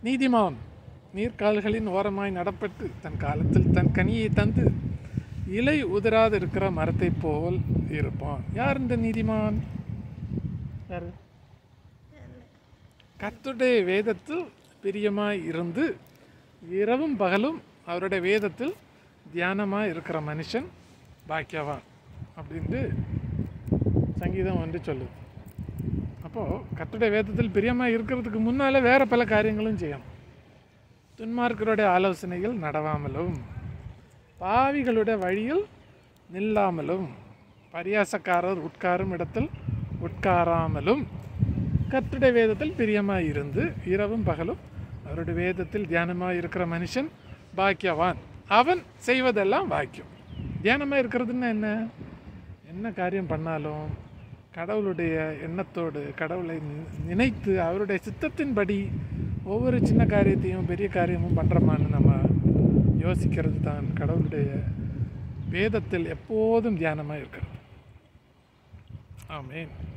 நீதிமான் நீர்க்கால்களின் ஓரமாய் நடப்பட்டு தன் காலத்தில் தன் கனியை தந்து இலை உதிராது இருக்கிற மரத்தைப் போல் இருப்பான் யார் இந்த நீதிமான் யார் கர்த்தருடைய வேதத்தில் பிரியமாய் இருந்து இரவும் பகலும் அவருடைய வேதத்தில் தியானமாக இருக்கிற மனுஷன் பாக்கியவான் அப்படின்ட்டு சங்கீதம் வந்து சொல்லுது அப்போது கர்த்தருடைய வேதத்தில் பிரியமாக இருக்கிறதுக்கு முன்னால் வேறு பல காரியங்களும் செய்யணும் துன்மார்க்கருடைய ஆலோசனைகள் நடவாமலும் பாவிகளுடைய வழியில் நில்லாமலும் பரியாசக்காரர் உட்காரும் இடத்தில் உட்காராமலும் கர்த்தருடைய வேதத்தில் பிரியமாக இருந்து இரவும் பகலும் அவருடைய வேதத்தில் தியானமாக இருக்கிற மனுஷன் பாக்கியவான் அவன் செய்வதெல்லாம் பாக்கியம் தியானமாக இருக்கிறதுன்னா என்ன என்ன காரியம் பண்ணாலும் கடவுளுடைய எண்ணத்தோடு கடவுளை நி- நினைத்து அவருடைய சித்தத்தின்படி ஒவ்வொரு சின்ன காரியத்தையும் பெரிய காரியமும் பண்ணுறோமான்னு நம்ம யோசிக்கிறது தான் கடவுளுடைய வேதத்தில் எப்போதும் தியானமாக இருக்கிறது ஆமென்